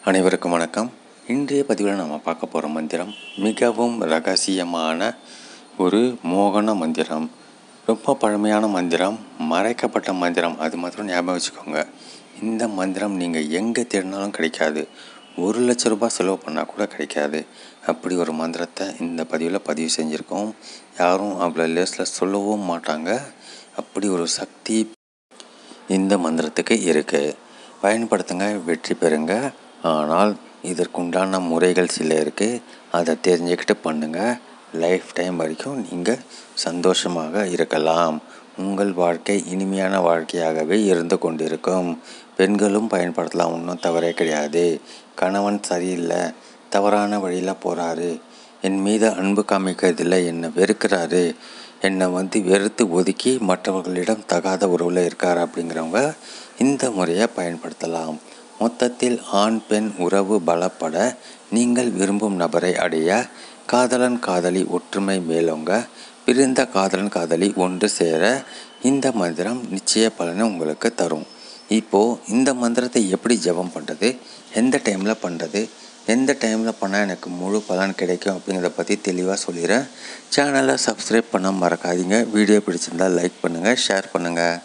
அனைவருக்கும் வணக்கம் இன்றைய பதிவில் நம்ம பார்க்க போகிற மந்திரம் மிகவும் ரகசியமான ஒரு மோகன மந்திரம் ரொம்ப பழமையான மந்திரம் மறைக்கப்பட்ட மந்திரம் அது மாத்திரம் ஞாபகம் வச்சுக்கோங்க இந்த மந்திரம் நீங்கள் எங்கே தேடினாலும் கிடைக்காது ஒரு லட்ச ரூபாய் செலவு பண்ணால் கூட கிடைக்காது அப்படி ஒரு மந்திரத்தை இந்த பதிவில் பதிவு செஞ்சுருக்கோம் யாரும் அவ்வளோ லேஸில் சொல்லவும் மாட்டாங்க அப்படி ஒரு சக்தி இந்த மந்திரத்துக்கு இருக்குது பயன்படுத்துங்க வெற்றி பெறுங்க ஆனால் இதற்குண்டான முறைகள் சில இருக்குது அதை தெரிஞ்சுக்கிட்டு பண்ணுங்கள் லைஃப் டைம் வரைக்கும் நீங்கள் சந்தோஷமாக இருக்கலாம் உங்கள் வாழ்க்கை இனிமையான வாழ்க்கையாகவே இருந்து கொண்டிருக்கும் பெண்களும் பயன்படுத்தலாம் ஒன்றும் தவறே கிடையாது கணவன் சரியில்லை தவறான வழியில் போகிறாரு என் மீது அன்பு காமிக்கிறதில்ல என்னை வெறுக்கிறாரு என்னை வந்து வெறுத்து ஒதுக்கி மற்றவர்களிடம் தகாத உறவில் இருக்கார் அப்படிங்கிறவங்க இந்த முறையை பயன்படுத்தலாம் மொத்தத்தில் ஆண் பெண் உறவு பலப்பட நீங்கள் விரும்பும் நபரை அடைய காதலன் காதலி ஒற்றுமை மேலோங்க பிரிந்த காதலன் காதலி ஒன்று சேர இந்த மந்திரம் நிச்சய பலனை உங்களுக்கு தரும் இப்போது இந்த மந்திரத்தை எப்படி ஜெபம் பண்ணுறது எந்த டைமில் பண்ணுறது எந்த டைமில் பண்ணால் எனக்கு முழு பலன் கிடைக்கும் அப்படிங்கிறத பற்றி தெளிவாக சொல்லிடுறேன் சேனலை சப்ஸ்கிரைப் பண்ண மறக்காதீங்க வீடியோ பிடிச்சிருந்தால் லைக் பண்ணுங்கள் ஷேர் பண்ணுங்கள்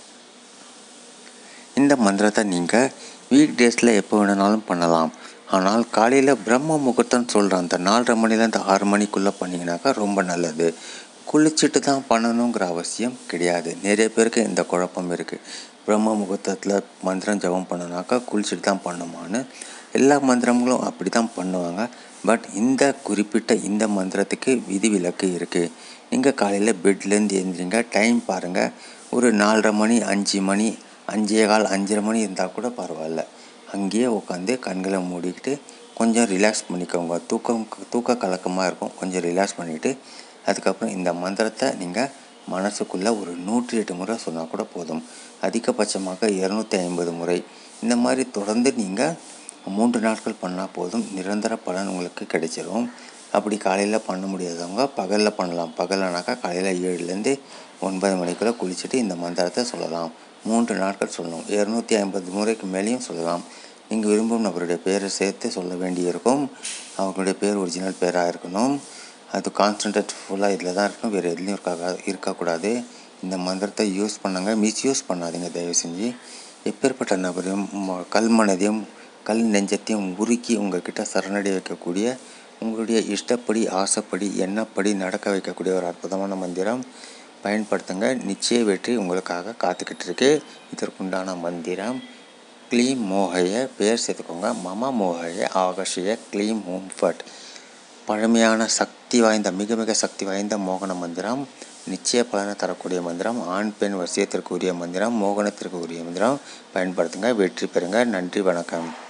இந்த மந்திரத்தை நீங்கள் வீக் டேஸில் எப்போ வேணுனாலும் பண்ணலாம் ஆனால் காலையில் பிரம்ம முகூர்த்தம்னு சொல்கிற அந்த நாலரை மணிலேருந்து ஆறு மணிக்குள்ளே பண்ணிங்கனாக்கா ரொம்ப நல்லது குளிச்சுட்டு தான் பண்ணணுங்கிற அவசியம் கிடையாது நிறைய பேருக்கு இந்த குழப்பம் இருக்குது பிரம்ம முகூர்த்தத்தில் மந்திரம் ஜபம் பண்ணனாக்கா குளிச்சுட்டு தான் பண்ணுமான்னு எல்லா மந்திரங்களும் அப்படி தான் பண்ணுவாங்க பட் இந்த குறிப்பிட்ட இந்த மந்திரத்துக்கு விதிவிலக்கு இருக்குது நீங்கள் காலையில் பெட்லேருந்து எழுந்திரிங்க டைம் பாருங்கள் ஒரு நாலரை மணி அஞ்சு மணி அஞ்சே கால் அஞ்சரை மணி இருந்தால் கூட பரவாயில்ல அங்கேயே உட்காந்து கண்களை மூடிக்கிட்டு கொஞ்சம் ரிலாக்ஸ் பண்ணிக்கோங்க தூக்கம் தூக்க கலக்கமாக இருக்கும் கொஞ்சம் ரிலாக்ஸ் பண்ணிவிட்டு அதுக்கப்புறம் இந்த மந்திரத்தை நீங்கள் மனசுக்குள்ளே ஒரு நூற்றி எட்டு முறை சொன்னால் கூட போதும் அதிகபட்சமாக இரநூத்தி ஐம்பது முறை இந்த மாதிரி தொடர்ந்து நீங்கள் மூன்று நாட்கள் பண்ணால் போதும் நிரந்தர பலன் உங்களுக்கு கிடைச்சிரும் அப்படி காலையில் பண்ண முடியாதவங்க பகலில் பண்ணலாம் பகல்லனாக்கா காலையில் ஏழுலேருந்து ஒன்பது மணிக்குள்ளே குளிச்சுட்டு இந்த மந்திரத்தை சொல்லலாம் மூன்று நாட்கள் சொல்லணும் இரநூத்தி ஐம்பது முறைக்கு மேலேயும் சொல்லலாம் நீங்கள் விரும்பும் நபருடைய பேரை சேர்த்து சொல்ல வேண்டியிருக்கும் அவங்களுடைய பேர் ஒரிஜினல் பேராக இருக்கணும் அது கான்சன்ட்ரேட் ஃபுல்லாக இதில் தான் இருக்கணும் வேறு எதுலேயும் இருக்க இருக்கக்கூடாது இந்த மந்திரத்தை யூஸ் பண்ணுங்க மிஸ்யூஸ் பண்ணாதீங்க தயவு செஞ்சு எப்பேற்பட்ட நபரையும் கல் மனதையும் கல் நெஞ்சத்தையும் உருக்கி உங்ககிட்ட சரணடை வைக்கக்கூடிய உங்களுடைய இஷ்டப்படி ஆசைப்படி எண்ணப்படி நடக்க வைக்கக்கூடிய ஒரு அற்புதமான மந்திரம் பயன்படுத்துங்க நிச்சய வெற்றி உங்களுக்காக காத்துக்கிட்டு இருக்கு இதற்குண்டான மந்திரம் க்ளீம் மோகைய பேர் சேர்த்துக்கோங்க மம மோகைய ஆகர்ஷிய க்ளீம் ஹோம்ஃபட் பழமையான சக்தி வாய்ந்த மிக மிக சக்தி வாய்ந்த மோகன மந்திரம் நிச்சய பலனை தரக்கூடிய மந்திரம் ஆண் பெண் வசியத்திற்கு உரிய மந்திரம் மோகனத்திற்கு உரிய மந்திரம் பயன்படுத்துங்க வெற்றி பெறுங்க நன்றி வணக்கம்